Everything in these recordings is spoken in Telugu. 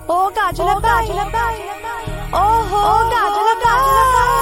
ఓ గాజుల గాజుల ఓహో గాజుల గాజుల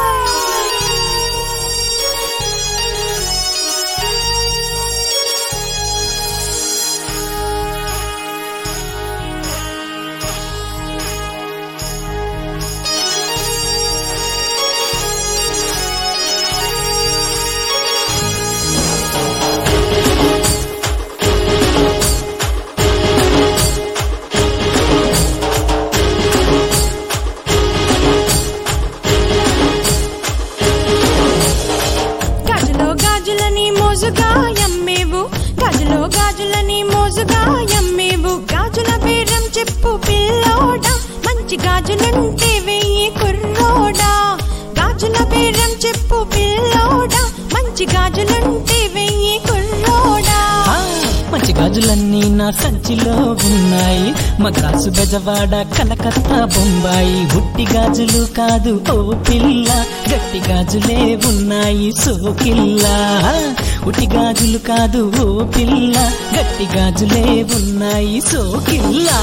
గాజులో గాజులని మోజుగా ఎమ్మేవు గాజులో గాజులని మోజుగా ఎమ్మేవు గాజుల బేరం చెప్పు పిల్లోడా మంచి గాజులుంటే వెయ్యి కుర్రోడా గాజుల బేరం చెప్పు పిల్లోడా మంచి గాజులుంటే వెయ్యి కుర్రోడా ఆ, మంచి గాజులన్నీ నా సంచిలో ఉన్నాయి మద్రాసు బెజవాడ కలకత్తా బొంబాయి ఉట్టి గాజులు కాదు ఓ పిల్ల గట్టి గాజులే ఉన్నాయి సోకిల్లా ఉట్టి గాజులు కాదు ఓ పిల్ల గట్టి గాజులే ఉన్నాయి సోకిల్లా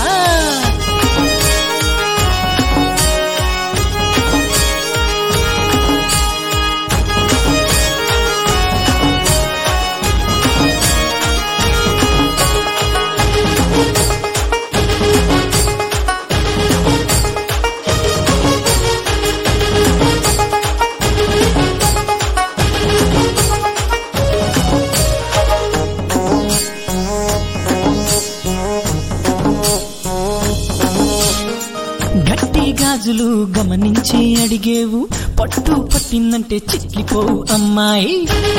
గట్టి గాజులు గమనించి అడిగేవు పట్టు పట్టిందంటే చిట్లిపోవు అమ్మాయి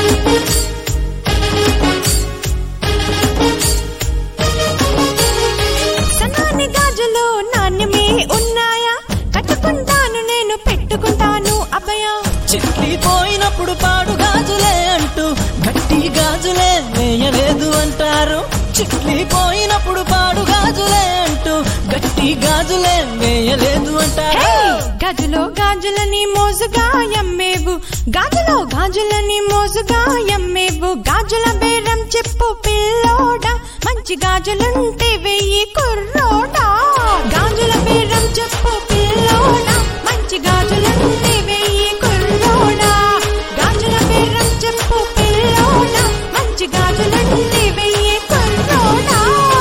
సన్నాని గాజులు నాణ్యమే ఉన్నాయా కట్టుకుంటాను నేను పెట్టుకుంటాను అభయ చిట్లిపోయినప్పుడు పాడు గాజులే అంటూ గట్టి గాజులే వేయలేదు అంటారు చిట్లిపోయినప్పుడు పాడు గాజులే అంటూ గట్టి గాజులే వేయలేదు అంటారు గాజులో గాజులని మోజుగా ఎమ్మేవు గాజులో గాజులని మోజుగా ఎమ్మేవు గాజుల బేరం చెప్పు పిల్లోడా మంచి గాజులుంటే వెయ్యి కుర్రోడా గాజుల బేరం చెప్పు పిల్లోడా మంచి గాజులుంటే వెయ్యి కుర్రోడా గాజుల బేరం చెప్పు పిల్లోడా మంచి గాజులుంటే వెయ్యి కుర్రోడా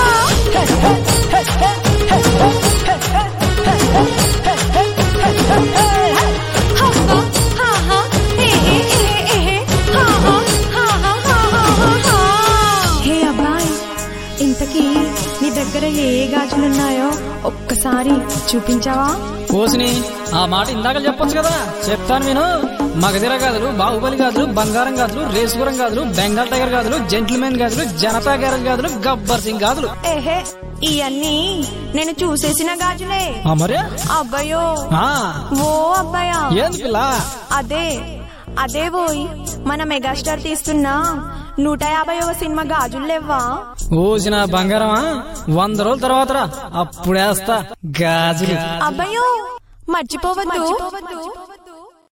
హబ్బా, హాహా, ఏహే, ఏహే, ఏహే, హాహా, హాహా, హాహా, హాహా. హే అబ్బాయ్ ఇంతకీ నీ దగ్గర ఏ ఏ గాజులున్నాయో ఒక్కసారి చూపించావా కోసిని ఆ మాట ఇందాక చెప్పొచ్చు కదా చెప్తాను నేను మగధిర గాజులు బాహుబలి గాజులు బంగారం గాజులు రేసుగురం గాజులు బెంగాల్ టైగర్ గాజులు జెంటిల్మెన్ గాజులు జనతా గ్యారేజ్ గాజులు గబ్బర్ సింగ్ గాజులు ఏహే ఇవన్నీ నేను చూసేసిన గాజులే ఆ మరే అబ్బాయో ఆ, ఓ అబ్బాయా ఏంది పిల్ల అదే అదే పోయి మన మెగాస్టార్ తీస్తున్న నూట యాభైవ సినిమా గాజులు లేవా ఓసిన బంగారమా వంద రోజుల తర్వాత రా అప్పుడేస్తా గాజులు అబ్బాయో మర్చిపోవద్దు